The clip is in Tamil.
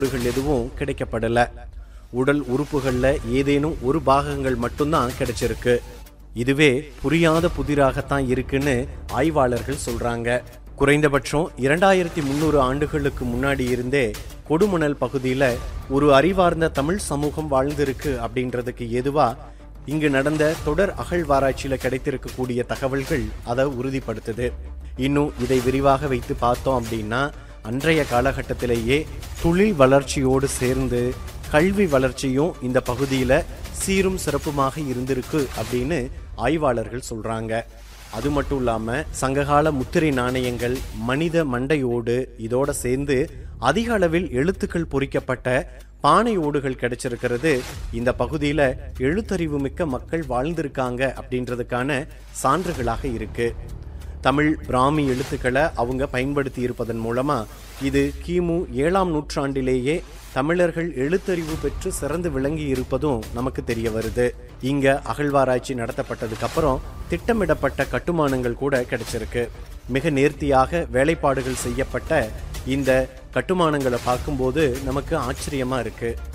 பொருட்கள் எதுவும் கிடைக்கப்படல உடல் உறுப்புகள்ல ஏதேனும் ஒரு பாகங்கள் மட்டும்தான் கிடைச்சிருக்கு இதுவே புரியாத புதிராகத்தான் இருக்குன்னு ஆய்வாளர்கள் சொல்றாங்க குறைந்தபட்சம் இரண்டாயிரத்தி முந்நூறு ஆண்டுகளுக்கு முன்னாடி இருந்தே கொடுமணல் பகுதியில ஒரு அறிவார்ந்த தமிழ் சமூகம் வாழ்ந்திருக்கு அப்படின்றதுக்கு எதுவா இங்கு நடந்த தொடர் அகழ்வாராய்ச்சியில கிடைத்திருக்கக்கூடிய தகவல்கள் அதை உறுதிப்படுத்துது இன்னும் இதை விரிவாக வைத்து பார்த்தோம் அப்படின்னா அன்றைய காலகட்டத்திலேயே தொழில் வளர்ச்சியோடு சேர்ந்து கல்வி வளர்ச்சியும் இந்த பகுதியில சீரும் சிறப்புமாக இருந்திருக்கு அப்படின்னு ஆய்வாளர்கள் சொல்றாங்க அது மட்டும் இல்லாம சங்ககால முத்திரை நாணயங்கள் மனித மண்டையோடு இதோட சேர்ந்து அதிக அளவில் எழுத்துக்கள் பொறிக்கப்பட்ட பானை ஓடுகள் கிடைச்சிருக்கிறது இந்த பகுதியில எழுத்தறிவு மிக்க மக்கள் வாழ்ந்திருக்காங்க அப்படின்றதுக்கான சான்றுகளாக இருக்கு தமிழ் பிராமி எழுத்துக்களை அவங்க பயன்படுத்தி இருப்பதன் மூலமா இது கிமு ஏழாம் நூற்றாண்டிலேயே தமிழர்கள் எழுத்தறிவு பெற்று சிறந்து விளங்கி இருப்பதும் நமக்கு தெரிய வருது இங்க அகழ்வாராய்ச்சி நடத்தப்பட்டதுக்கு அப்புறம் திட்டமிடப்பட்ட கட்டுமானங்கள் கூட கிடைச்சிருக்கு மிக நேர்த்தியாக வேலைப்பாடுகள் செய்யப்பட்ட இந்த கட்டுமானங்களை பார்க்கும்போது நமக்கு ஆச்சரியமா இருக்கு